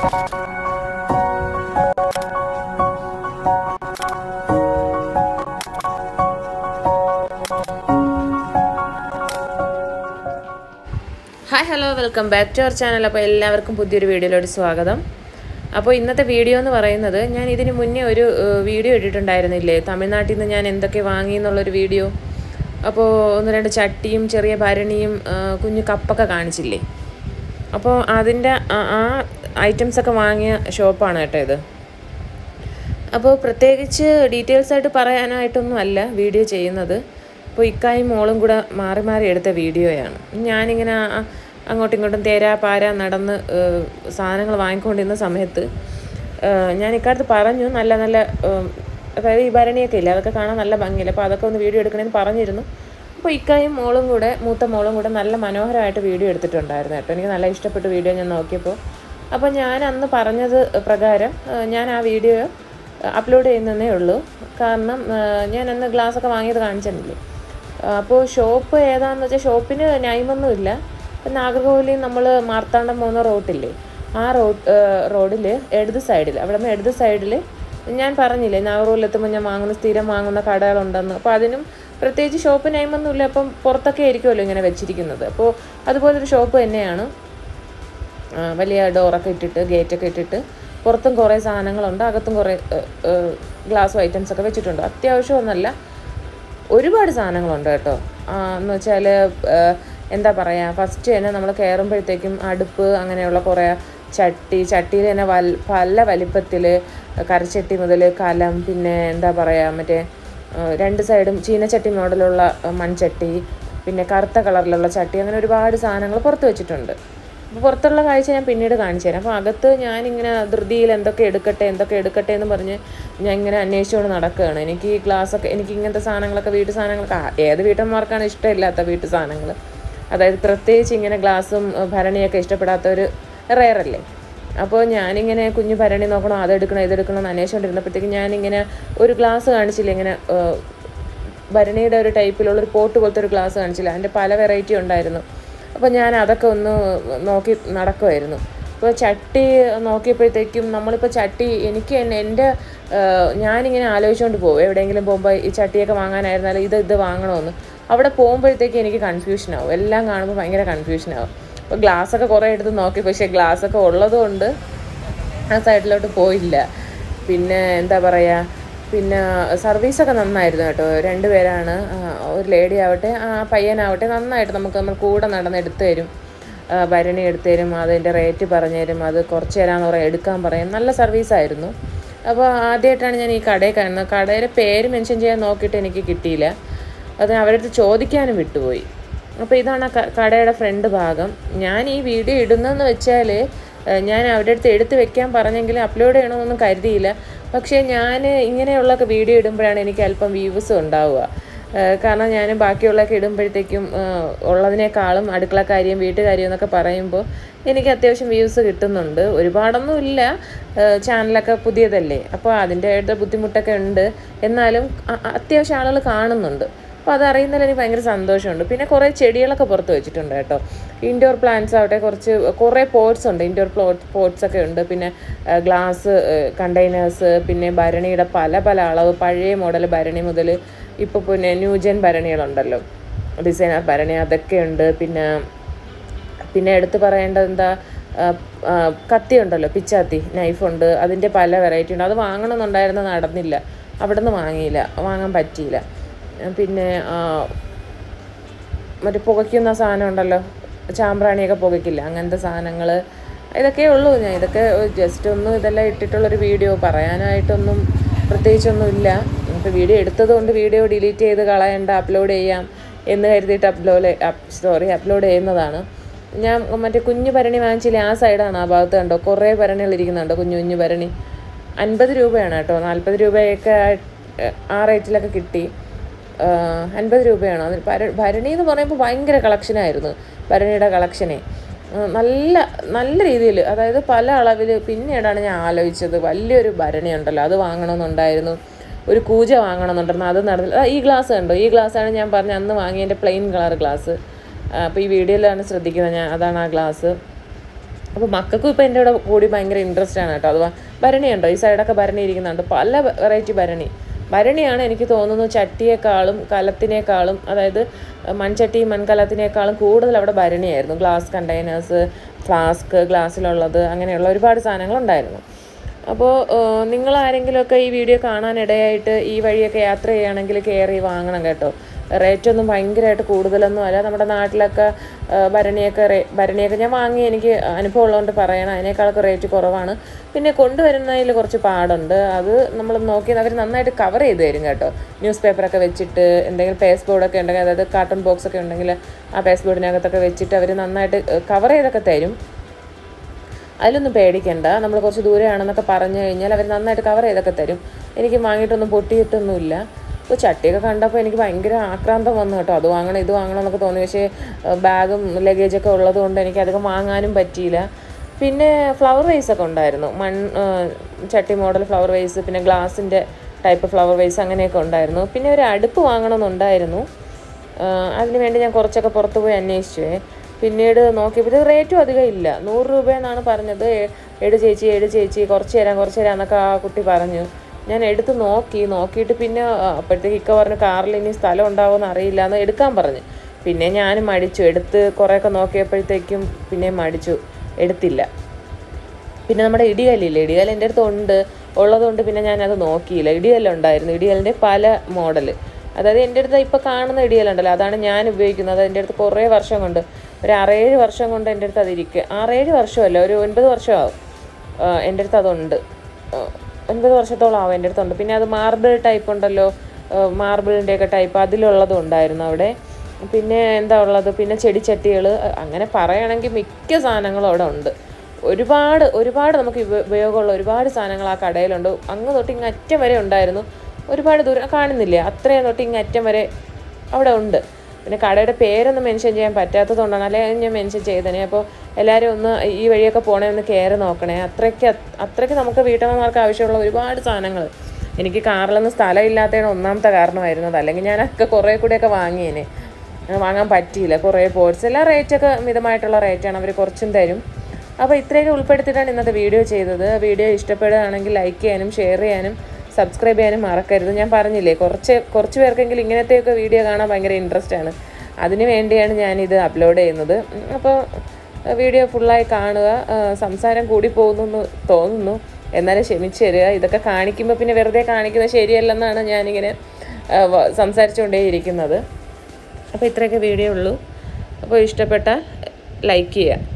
hi hello welcome back to our channel അപ്പോൾ എല്ലാവർക്കും പുതിയൊരു വീഡിയോയിലോട്ട് സ്വാഗതം അപ്പോൾ ഇന്നത്തെ വീഡിയോ എന്ന് പറയുന്നത് ഞാൻ ഇതിന് മുന്നേ ഒരു ഏഹ്, വീഡിയോ ഇട്ടിട്ടുണ്ടായിരുന്നില്ലേ തമിഴ്നാട്ടിൽ നിന്ന് ഞാൻ എന്തൊക്കെ വാങ്ങി എന്നുള്ളൊരു വീഡിയോ അപ്പോൾ ഒന്ന് രണ്ട് ചട്ടിയും ചെറിയ ഭരണിയും ഏഹ്, കുഞ്ഞു കപ്പൊക്കെ കാണിച്ചില്ലേ അപ്പോൾ അതിൻ്റെ ആ- ആ ഐറ്റംസൊക്കെ വാങ്ങിയ ഷോപ്പാണ് കേട്ടോ ഇത് അപ്പോൾ പ്രത്യേകിച്ച് ഡീറ്റെയിൽസ് ആയിട്ട് പറയാനായിട്ടൊന്നും അല്ല വീഡിയോ ചെയ്യുന്നത് അപ്പോൾ ഇക്കായും മോളും കൂടെ മാറി മാറി എടുത്ത വീഡിയോയാണ് ഞാനിങ്ങനെ ആ- അങ്ങോട്ടും ഇങ്ങോട്ടും തേരാ പാര നടന്ന് ഏഹ്, സാധനങ്ങൾ വാങ്ങിക്കൊണ്ടിരുന്ന സമയത്ത് ഏഹ്, ഞാൻ ഇക്കാലത്ത് പറഞ്ഞു നല്ല നല്ല ഏഹ്, അതായത് ഈ ഭരണിയൊക്കെ ഇല്ല അതൊക്കെ കാണാൻ നല്ല ഭംഗിയില്ല അപ്പോൾ അതൊക്കെ ഒന്ന് വീഡിയോ എടുക്കണമെന്ന് പറഞ്ഞിരുന്നു അപ്പോൾ ഇക്കായും മോളും കൂടെ മൂത്ത മോളും കൂടെ നല്ല മനോഹരമായിട്ട് വീഡിയോ എടുത്തിട്ടുണ്ടായിരുന്നു കേട്ടോ എനിക്ക് നല്ല ഇഷ്ടപ്പെട്ട വീഡിയോ ഞാൻ നോക്കിയപ്പോൾ അപ്പോൾ ഞാൻ അന്ന് പറഞ്ഞത് പ്രകാരം ഏഹ്, ഞാൻ ആ വീഡിയോ അപ്ലോഡ് ചെയ്യുന്നതേ ഉള്ളൂ കാരണം ആ, ഞാൻ അന്ന് ഗ്ലാസ് ഒക്കെ വാങ്ങിയത് കാണിച്ചിട്ടില്ലേ അപ്പോൾ ഷോപ്പ് ഏതാണെന്ന് വെച്ചാൽ ഷോപ്പിന് നൈമൊന്നുമില്ല ഇപ്പം നാഗർകോവിലിൽ നമ്മൾ മാർത്താണ്ഡം പോകുന്ന റോട്ടില്ലേ ആ റോഡ് റോഡിൽ ഇടത് സൈഡിൽ അവിടെ നിന്ന് ഇടത് സൈഡിൽ ഞാൻ പറഞ്ഞില്ലേ നാഗർകോവിൽ എത്തുമ്പോൾ ഞാൻ വാങ്ങുന്ന സ്ഥിരം വാങ്ങുന്ന കടകളുണ്ടെന്ന് അപ്പോൾ അതിനും പ്രത്യേകിച്ച് ഷോപ്പ് നൈമൊന്നുമില്ല അപ്പം പുറത്തൊക്കെ ആയിരിക്കുമല്ലോ ഇങ്ങനെ വെച്ചിരിക്കുന്നത് അപ്പോൾ അതുപോലൊരു ഷോപ്പ് തന്നെയാണ് ആ, വലിയ ഡോറൊക്കെ ഇട്ടിട്ട് ഗേറ്റൊക്കെ ഇട്ടിട്ട് പുറത്തും കുറേ സാധനങ്ങളുണ്ട് അകത്തും കുറേ ഗ്ലാസ് ഐറ്റംസ് ഒക്കെ വെച്ചിട്ടുണ്ട് അത്യാവശ്യമൊന്നല്ല ഒരുപാട് സാധനങ്ങളുണ്ട് കേട്ടോ ആ, എന്ന് വെച്ചാൽ എന്താ പറയുക ഫസ്റ്റ് തന്നെ നമ്മൾ കയറുമ്പോഴത്തേക്കും അടുപ്പ് അങ്ങനെയുള്ള കുറേ ചട്ടി ചട്ടിയിൽ തന്നെ വൽ പല വലിപ്പത്തിൽ കരച്ചട്ടി മുതൽ കലം പിന്നെ എന്താ പറയുക മറ്റേ ആ, രണ്ട് സൈഡും ചീനച്ചട്ടി മോഡലുള്ള ആ, മൺചട്ടി പിന്നെ കറുത്ത കളറിലുള്ള ചട്ടി അങ്ങനെ ഒരുപാട് സാധനങ്ങൾ പുറത്ത് വെച്ചിട്ടുണ്ട് അപ്പോൾ പുറത്തുള്ള കാഴ്ച ഞാൻ പിന്നീട് കാണിച്ചു തരാം അപ്പോൾ അകത്ത് ഞാനിങ്ങനെ ധൃതിയിൽ എന്തൊക്കെ എടുക്കട്ടെ എന്തൊക്കെ എടുക്കട്ടെ എന്ന് പറഞ്ഞ് ഞാൻ ഇങ്ങനെ അന്വേഷിച്ചുകൊണ്ട് നടക്കുകയാണ് എനിക്ക് ഈ ഗ്ലാസ്സൊക്കെ എനിക്ക് ഇങ്ങനത്തെ സാധനങ്ങളൊക്കെ വീട്ടു സാധനങ്ങളൊക്കെ ആ- ഏത് വീട്ടമ്മമാർക്കാണ് ഇഷ്ടമില്ലാത്ത വീട്ടു സാധനങ്ങൾ അതായത് പ്രത്യേകിച്ച് ഇങ്ങനെ ഗ്ലാസും ഏഹ്, ഭരണിയൊക്കെ ഇഷ്ടപ്പെടാത്തവർ റെയറല്ലേ അപ്പോൾ ഞാനിങ്ങനെ കുഞ്ഞു ഭരണി നോക്കണം അതെടുക്കണം ഇതെടുക്കണം എന്ന് അന്വേഷിച്ചുകൊണ്ടിരുന്നപ്പോഴത്തേക്കും ഞാനിങ്ങനെ ഒരു ഗ്ലാസ് കാണിച്ചില്ല ഇങ്ങനെ ഏഹ്, ഭരണിയുടെ ഒരു ടൈപ്പിലുള്ള ഒരു പോട്ട് പോലത്തെ ഒരു ഗ്ലാസ് കാണിച്ചില്ല അതിൻ്റെ പല വെറൈറ്റി ഉണ്ടായിരുന്നു അപ്പോൾ ഞാൻ അതൊക്കെ ഒന്ന് നോക്കി നടക്കുമായിരുന്നു ഇപ്പോൾ ചട്ടി നോക്കിയപ്പോഴത്തേക്കും നമ്മളിപ്പോൾ ചട്ടി എനിക്ക് തന്നെ എൻ്റെ ഏഹ്, ഞാനിങ്ങനെ ആലോചിച്ചുകൊണ്ട് പോകും എവിടെയെങ്കിലും പോകുമ്പോൾ ഈ ചട്ടിയൊക്കെ വാങ്ങാനായിരുന്നാലും ഇത് ഇത് വാങ്ങണമെന്ന് അവിടെ പോകുമ്പോഴത്തേക്ക് എനിക്ക് കൺഫ്യൂഷനാവും എല്ലാം കാണുമ്പോൾ ഭയങ്കര കൺഫ്യൂഷനാവും അപ്പോൾ ഗ്ലാസ്സൊക്കെ കുറേ എടുത്ത് നോക്കി പക്ഷേ ഗ്ലാസ്സൊക്കെ ഉള്ളതുകൊണ്ട് ആ സൈഡിലോട്ട് പോയില്ല പിന്നെ എന്താ പറയുക പിന്നെ സർവീസൊക്കെ നന്നായിരുന്നു കേട്ടോ രണ്ടുപേരാണ് ആ, ഒരു ലേഡി ആവട്ടെ ആ പയ്യനാവട്ടെ നന്നായിട്ട് നമുക്ക് നമ്മൾ കൂടെ നടന്ന് എടുത്തു തരും ആ, ഭരണി എടുത്തു തരും അതിൻ്റെ റേറ്റ് പറഞ്ഞു തരും അത് കുറച്ച് തരാമെന്ന് പറയാം എടുക്കാൻ പറയും നല്ല സർവീസായിരുന്നു അപ്പോൾ ആദ്യമായിട്ടാണ് ഞാൻ ഈ കടയിൽ കാണുന്നത് കടയുടെ പേര് മെൻഷൻ ചെയ്യാൻ നോക്കിയിട്ട് എനിക്ക് കിട്ടിയില്ല അത് അവരുടെ അടുത്ത് ചോദിക്കാനും വിട്ടുപോയി അപ്പോൾ ഇതാണ് ആ ക- കടയുടെ ഫ്രണ്ട് ഭാഗം ഞാൻ ഈ വീഡിയോ ഇടുന്നതെന്ന് വെച്ചാൽ ഏഹ്, ഞാൻ അവരുടെ അടുത്ത് എടുത്ത് വെക്കാൻ പറഞ്ഞെങ്കിലും അപ്ലോഡ് ചെയ്യണമെന്നൊന്നും കരുതിയില്ല പക്ഷേ ഞാൻ ഇങ്ങനെയുള്ളൊക്കെ വീഡിയോ ഇടുമ്പോഴാണ് എനിക്ക് അല്പം വ്യൂസ് ഉണ്ടാവുക ഏഹ്, കാരണം ഞാൻ ബാക്കിയുള്ളതൊക്കെ ഇടുമ്പോഴത്തേക്കും ഏഹ്, ഉള്ളതിനേക്കാളും അടുക്കളക്കാര്യം വീട്ടുകാര്യം എന്നൊക്കെ പറയുമ്പോൾ എനിക്ക് അത്യാവശ്യം വ്യൂസ് കിട്ടുന്നുണ്ട് ഒരുപാടൊന്നും ഇല്ല ഏഹ്, ചാനലൊക്കെ പുതിയതല്ലേ അപ്പോൾ അതിൻ്റെതായിട്ട് ബുദ്ധിമുട്ടൊക്കെ ഉണ്ട് എന്നാലും അ- അ- അത്യാവശ്യം ആളുകൾ കാണുന്നുണ്ട് അപ്പോൾ അതറിയുന്നതിൽ എനിക്ക് ഭയങ്കര സന്തോഷമുണ്ട് പിന്നെ കുറേ ചെടികളൊക്കെ പുറത്ത് വെച്ചിട്ടുണ്ട് കേട്ടോ ഇൻഡോർ പ്ലാന്റ്സ് ആവട്ടെ കുറച്ച് കുറേ പോട്ട്സ് ഉണ്ട് ഇൻഡോർ പ്ലോട്ട് പോട്ട്സ് ഒക്കെ ഉണ്ട് പിന്നെ ഗ്ലാസ് കണ്ടെയ്നേഴ്സ് പിന്നെ ഭരണിയുടെ പല പല അളവ് പഴയ മോഡൽ ഭരണി മുതൽ ഇപ്പോൾ പിന്നെ ന്യൂജൻ ഭരണികളുണ്ടല്ലോ ഡിസൈനർ ഭരണി അതൊക്കെ ഉണ്ട് പിന്നെ പിന്നെ എടുത്ത് പറയേണ്ടത് എന്താ ആ, ആ, കത്തി ഉണ്ടല്ലോ പിച്ചാത്തി നൈഫുണ്ട് അതിൻ്റെ പല വെറൈറ്റി ഉണ്ട് അത് വാങ്ങണമെന്നുണ്ടായിരുന്നു നടന്നില്ല അവിടെ നിന്ന് വാങ്ങിയില്ല വാങ്ങാൻ പറ്റിയില്ല പിന്നെ ആ, മറ്റേ പുകയ്ക്കുന്ന സാധനം ഉണ്ടല്ലോ ചാമ്പ്രാണിയൊക്കെ പുകയ്ക്കില്ല അങ്ങനത്തെ സാധനങ്ങൾ ഇതൊക്കെ ഉള്ളൂ ഞാൻ ഇതൊക്കെ ജസ്റ്റ് ഒന്ന് ഇതെല്ലാം ഇട്ടിട്ടുള്ളൊരു വീഡിയോ പറയാനായിട്ടൊന്നും പ്രത്യേകിച്ചൊന്നും ഇല്ല ഇപ്പോൾ വീഡിയോ എടുത്തത് കൊണ്ട് വീഡിയോ ഡിലീറ്റ് ചെയ്ത് കളയണ്ട അപ്ലോഡ് ചെയ്യാം എന്ന് കരുതിയിട്ട് അപ്ലോഡ് സോറി അപ്ലോഡ് ചെയ്യുന്നതാണ് ഞാൻ മറ്റേ കുഞ്ഞു ഭരണി വാങ്ങിച്ചില്ലേ ആ സൈഡാണ് ആ ഭാഗത്ത് കണ്ടോ കുറേ ഭരണികൾ ഇരിക്കുന്നുണ്ടോ കുഞ്ഞു കുഞ്ഞു ഭരണി അൻപത് രൂപയാണ് കേട്ടോ നാൽപ്പത് രൂപയൊക്കെ ആ- ആ റേറ്റിലൊക്കെ കിട്ടി ആഹ് അൻപത് രൂപയാണോ അതിന് ഭര ഭരണി എന്ന് പറയുമ്പോൾ ഭയങ്കര കളക്ഷനായിരുന്നു ഭരണിയുടെ കളക്ഷനെ ആഹ് നല്ല നല്ല രീതിയിൽ അതായത് പല അളവിൽ പിന്നീടാണ് ഞാൻ ആലോചിച്ചത് വലിയൊരു ഭരണി ഉണ്ടല്ലോ അത് വാങ്ങണമെന്നുണ്ടായിരുന്നു ഒരു കൂജ വാങ്ങണമെന്നുണ്ടായിരുന്നു അത് നടന്നില്ല ആ, ഈ ഗ്ലാസ് കണ്ടോ ഈ ഗ്ലാസ്സാണ് ഞാൻ പറഞ്ഞ അന്ന് വാങ്ങിയതിൻ്റെ പ്ലെയിൻ കളർ ഗ്ലാസ് അപ്പോൾ ഈ വീഡിയോയിലാണ് ശ്രദ്ധിക്കുന്നത് ഞാൻ അതാണ് ആ ഗ്ലാസ് അപ്പോൾ മക്കൾക്കും ഇപ്പോൾ എൻ്റെ കൂടെ കൂടി ഭയങ്കര ഇൻട്രസ്റ്റ് ആണ് കേട്ടോ അഥവാ ഭരണിയുണ്ടോ ഈ സൈഡൊക്കെ ഭരണി ഇരിക്കുന്നുണ്ട് പല വെറൈറ്റി ഭരണി ഭരണിയാണ് എനിക്ക് തോന്നുന്നു ചട്ടിയേക്കാളും കലത്തിനേക്കാളും അതായത് മൺചട്ടി മൺകലത്തിനേക്കാളും കൂടുതൽ അവിടെ ഭരണിയായിരുന്നു ഗ്ലാസ് കണ്ടെയ്നേഴ്സ് ഫ്ലാസ്ക് ഗ്ലാസ്സിലുള്ളത് അങ്ങനെയുള്ള ഒരുപാട് സാധനങ്ങളുണ്ടായിരുന്നു അപ്പോൾ നിങ്ങൾ ആരെങ്കിലുമൊക്കെ ഈ വീഡിയോ കാണാനിടയായിട്ട് ഈ വഴിയൊക്കെ യാത്ര ചെയ്യുകയാണെങ്കിൽ കയറി വാങ്ങണം കേട്ടോ റേറ്റ് ഒന്നും ഭയങ്കരമായിട്ട് കൂടുതലൊന്നും അല്ല നമ്മുടെ നാട്ടിലൊക്കെ ആ, ഭരണിയൊക്കെ റേ ഭരണിയൊക്കെ ഞാൻ വാങ്ങി എനിക്ക് അനുഭവം ഉള്ളതുകൊണ്ട് പറയണം അതിനേക്കാളൊക്കെ റേറ്റ് കുറവാണ് പിന്നെ കൊണ്ടുവരുന്നതിൽ കുറച്ച് പാടുണ്ട് അത് നമ്മൾ നോക്കി അവർ നന്നായിട്ട് കവർ ചെയ്ത് തരും കേട്ടോ ന്യൂസ് പേപ്പറൊക്കെ വെച്ചിട്ട് എന്തെങ്കിലും പേസ്റ്റ് ബോർഡൊക്കെ ഉണ്ടെങ്കിൽ അതായത് കാർട്ടൺ ബോക്സ് ഒക്കെ ഉണ്ടെങ്കിൽ ആ പേസ്റ്റ് ബോർഡിനകത്തൊക്കെ വെച്ചിട്ട് അവർ നന്നായിട്ട് കവർ ചെയ്തൊക്കെ തരും അതിലൊന്നും പേടിക്കണ്ട നമ്മൾ കുറച്ച് ദൂരെയാണെന്നൊക്കെ പറഞ്ഞു കഴിഞ്ഞാൽ അവർ നന്നായിട്ട് കവർ ചെയ്തൊക്കെ തരും എനിക്ക് വാങ്ങിയിട്ടൊന്നും പൊട്ടിയിട്ടൊന്നുമില്ല ഇപ്പോൾ ചട്ടിയൊക്കെ കണ്ടപ്പോൾ എനിക്ക് ഭയങ്കര ആക്രാന്തം വന്നു കേട്ടോ അത് വാങ്ങണം ഇത് വാങ്ങണം എന്നൊക്കെ തോന്നി പക്ഷേ ബാഗും ലഗേജൊക്കെ ഉള്ളത് കൊണ്ട് എനിക്ക് അധികം വാങ്ങാനും പറ്റിയില്ല പിന്നെ ഫ്ലവർ വേസ് ഒക്കെ ഉണ്ടായിരുന്നു മൺ ആ, ചട്ടി മോഡൽ ഫ്ലവർ വേസ് പിന്നെ ഗ്ലാസിൻ്റെ ടൈപ്പ് ഫ്ലവർ വേസ് അങ്ങനെയൊക്കെ ഉണ്ടായിരുന്നു പിന്നെ ഒരു അടുപ്പ് വാങ്ങണമെന്നുണ്ടായിരുന്നു ആഹ് അതിന് വേണ്ടി ഞാൻ കുറച്ചൊക്കെ പുറത്ത് പോയി അന്വേഷിച്ചേ പിന്നീട് നോക്കിയപ്പോൾ ഇത് റേറ്റും അധികം ഇല്ല നൂറ് രൂപയെന്നാണ് പറഞ്ഞത് എ- എട് ചേച്ചി എട് ചേച്ചി കുറച്ച് തരാം കുറച്ച് തരാം എന്നൊക്കെ ആ കുട്ടി പറഞ്ഞു ഞാൻ എടുത്ത് നോക്കി നോക്കിയിട്ട് പിന്നെ ആ, അപ്പോഴത്തേക്ക് ഇക്ക പറഞ്ഞു കാറിൽ ഇനി സ്ഥലം ഉണ്ടാവുമെന്ന് അറിയില്ല എന്ന് എടുക്കാൻ പറഞ്ഞു പിന്നെ ഞാൻ മടിച്ചു എടുത്ത് കുറേയൊക്കെ നോക്കിയപ്പോഴത്തേക്കും പിന്നെ മടിച്ചു എടുത്തില്ല പിന്നെ നമ്മുടെ ഇടികല്ലില്ലേ ഇടികല്ല് എൻ്റെ അടുത്ത് ഉണ്ട് ഉള്ളതുകൊണ്ട് പിന്നെ ഞാനത് നോക്കിയില്ല ഇടികല്ല് ഉണ്ടായിരുന്നു ഇടികല്ലിൻ്റെ പല മോഡൽ അതായത് എൻ്റെ അടുത്ത് ഇപ്പോൾ കാണുന്ന ഇടികല്ലുണ്ടല്ലോ അതാണ് ഞാൻ ഉപയോഗിക്കുന്നത് എൻ്റെ അടുത്ത് കുറേ വർഷം കൊണ്ട് ഒരു ആറേഴ് വർഷം കൊണ്ട് എൻ്റെ അടുത്ത് അതിരിക്കുക ആറേഴ് വർഷമല്ല ഒരു ഒൻപത് വർഷമാവും ആ, എൻ്റെ അടുത്ത് അതുണ്ട് ആ, ഒൻപത് വർഷത്തോളം ആവും എൻ്റെ അടുത്തുണ്ട് പിന്നെ അത് മാർബിൾ ടൈപ്പ് ഉണ്ടല്ലോ മാർബിളിൻ്റെയൊക്കെ ടൈപ്പ് അതിലുള്ളതും ഉണ്ടായിരുന്നു അവിടെ പിന്നെ എന്താ ഉള്ളത് പിന്നെ ചെടിച്ചട്ടികൾ അങ്ങനെ പറയുകയാണെങ്കിൽ മിക്ക സാധനങ്ങളും അവിടെ ഉണ്ട് ഒരുപാട് ഒരുപാട് നമുക്ക് ഉപ- ഉപയോഗമുള്ള ഒരുപാട് സാധനങ്ങൾ ആ കടയിലുണ്ട് അങ്ങ് തൊട്ട് ഇങ്ങ് അറ്റം വരെ ഉണ്ടായിരുന്നു ഒരുപാട് ദൂരം കാണുന്നില്ലേ അത്രയും തൊട്ട് ഇങ്ങ് അറ്റം വരെ അവിടെ ഉണ്ട് പിന്നെ കടയുടെ പേരൊന്നും മെൻഷൻ ചെയ്യാൻ പറ്റാത്തതുകൊണ്ടാണ് അല്ലെങ്കിൽ ഞാൻ മെൻഷൻ ചെയ്തേനെ അപ്പോൾ എല്ലാവരും ഒന്ന് ഈ വഴിയൊക്കെ പോണേ ഒന്ന് കയറി നോക്കണേ അത്രയ്ക്ക് അത്രയ്ക്ക് നമുക്ക് വീട്ടമ്മമാർക്ക് ആവശ്യമുള്ള ഒരുപാട് സാധനങ്ങൾ എനിക്ക് കാറിലൊന്നും സ്ഥലമില്ലാത്തതാണ് ഒന്നാമത്തെ കാരണമായിരുന്നത് അല്ലെങ്കിൽ ഞാനൊക്കെ കുറേ കൂടെയൊക്കെ വാങ്ങിയേനെ ആ, വാങ്ങാൻ പറ്റിയില്ല കുറേ പോർട്സ് എല്ലാം റേറ്റൊക്കെ മിതമായിട്ടുള്ള റേറ്റാണ് അവർ കുറച്ചും തരും അപ്പോൾ ഇത്രയൊക്കെ ഉൾപ്പെടുത്തിയിട്ടാണ് ഇന്നത്തെ വീഡിയോ ചെയ്തത് വീഡിയോ ഇഷ്ടപ്പെടുകയാണെങ്കിൽ ലൈക്ക് ചെയ്യാനും ഷെയർ ചെയ്യാനും സബ്സ്ക്രൈബ് ചെയ്യാനും മറക്കരുത് ഞാൻ പറഞ്ഞില്ലേ കുറച്ച് കുറച്ച് പേർക്കെങ്കിലും ഇങ്ങനത്തെയൊക്കെ വീഡിയോ കാണാൻ ഭയങ്കര ഇൻട്രസ്റ്റ് ആണ് അതിന് വേണ്ടിയാണ് ഞാനിത് അപ്ലോഡ് ചെയ്യുന്നത് ഉം, അപ്പോൾ വീഡിയോ ഫുള്ളായി കാണുക ആ, സംസാരം കൂടി പോകുന്നു എന്ന് തോന്നുന്നു എന്നാലും ക്ഷമിച്ചു തരിക ഇതൊക്കെ കാണിക്കുമ്പോൾ പിന്നെ വെറുതെ കാണിക്കുന്നത് ശരിയല്ലെന്നാണ് ഞാനിങ്ങനെ ആ, വ- സംസാരിച്ചുകൊണ്ടേയിരിക്കുന്നത് അപ്പോൾ ഇത്രയൊക്കെ വീഡിയോ ഉള്ളൂ അപ്പോൾ ഇഷ്ടപ്പെട്ടാൽ ലൈക്ക് ചെയ്യുക